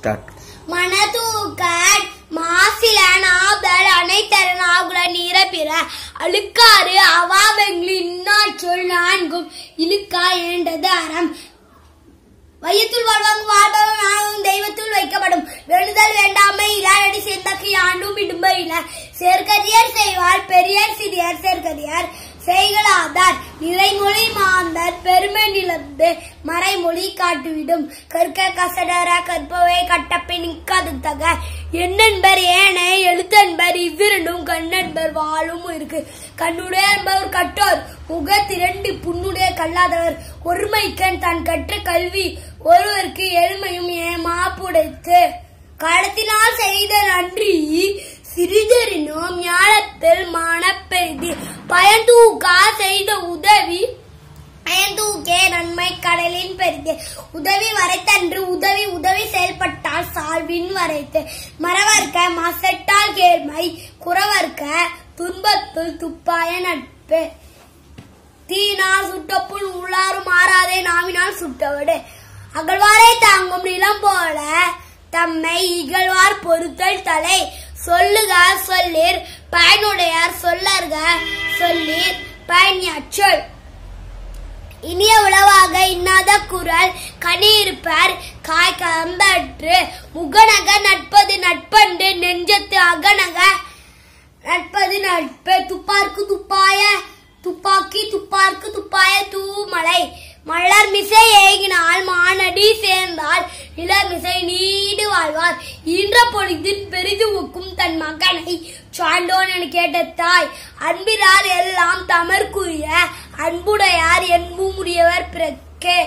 start மணதூக்கன் மாசில நாதல் அனைத்தரன் ஆகுல நீரபிற அழுக்காறு அவாவெங்கில் இன்னா சொல் நான்கும் இழுக்கா ஏண்டது அறம் வையத்துள் வாழ்வாங்க வாழ்பவன் நானும் தெய்வத்துள் வைக்கப்படும் வேண்டுதல் வேண்டாமை இலாடி சேர்ந்தாக்கு ஆண்டும் இடும்பையில சேர்க்கதியர் செய்வார் பெரியார் சிறியார் சேர்க்கதியார் செய்களாதார் நிறைமொழி மாந்தர் பெருமை நிலந்து மறைமொழி காட்டுவிடும் கற்க கசடர கற்பவை கட்டப்பை நிற்காது தக எண்ணென்பர் ஏனை எழுத்தன்பர் இவ்விரண்டும் கண்ணன்பர் வாழும் இருக்கு கண்ணுடைய என்பவர் கட்டோர் முகத்திரண்டு புண்ணுடைய கல்லாதவர் ஒருமைக்கண் தான் கற்ற கல்வி ஒருவருக்கு எளிமையும் ஏமாப்புடைத்து கடத்தினால் செய்த நன்றி சிறிதரினும் ஞானத்தில் மனப்பெரிது பயன்தூக்கா செய்த உதவி பயன்தூக்கே நன்மை கடலின் பெரிது உதவி வரைத்தன்று உதவி உதவி செயல்பட்டால் சால்வின் வரைத்து மறவர்க்க மசட்டால் கேள்மை குறவர்க்க துன்பத்தில் துப்பாய நட்பு தீனால் சுட்டப்புள் உள்ளாறு மாறாதே நாவினால் சுட்டவடு அகழ்வாரை தாங்கும் நிலம் போல தம்மை இகழ்வார் பொறுத்தல் தலை சொல்லுக சொல்லீர் பயனுடையார் சொல்லர்க சொல்லீர் பயனியச்சொல் இனிய உளவாக இன்னாத குரல் கனி இருப்பர் காய் கம்பற்று முகநக நட்பது நட்பண்டு நெஞ்சத்து அகநக நட்பது நட்பு துப்பார்க்கு துப்பாய துப்பாக்கி துப்பார்க்கு துப்பாய தூமலை மலர் மிசை ஏகினால் மானடி சேர்ந்தால் நிலர் மிசை நீடு வாழ்வார் ஈன்ற பொழுதின் பெரிது ஒக்கும் தன் மகனை சாண்டோன் என கேட்ட தாய் அன்பிரார் எல்லாம் தமர்க்குரிய அன்புடையார் என்பும் உரியவர் பிறக்கே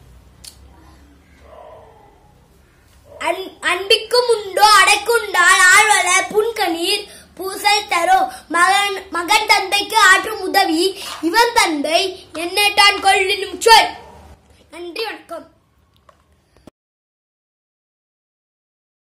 அன்- அன்பிக்கும் உண்டோ அடைக்குண்டால் ஆழ்வல புன்கணீர் பூசல் தரோ மகன் மகன் தந்தைக்கு ஆற்றும் உதவி இவன் தந்தை என்னட்டான் கொள்ளினும் சொல்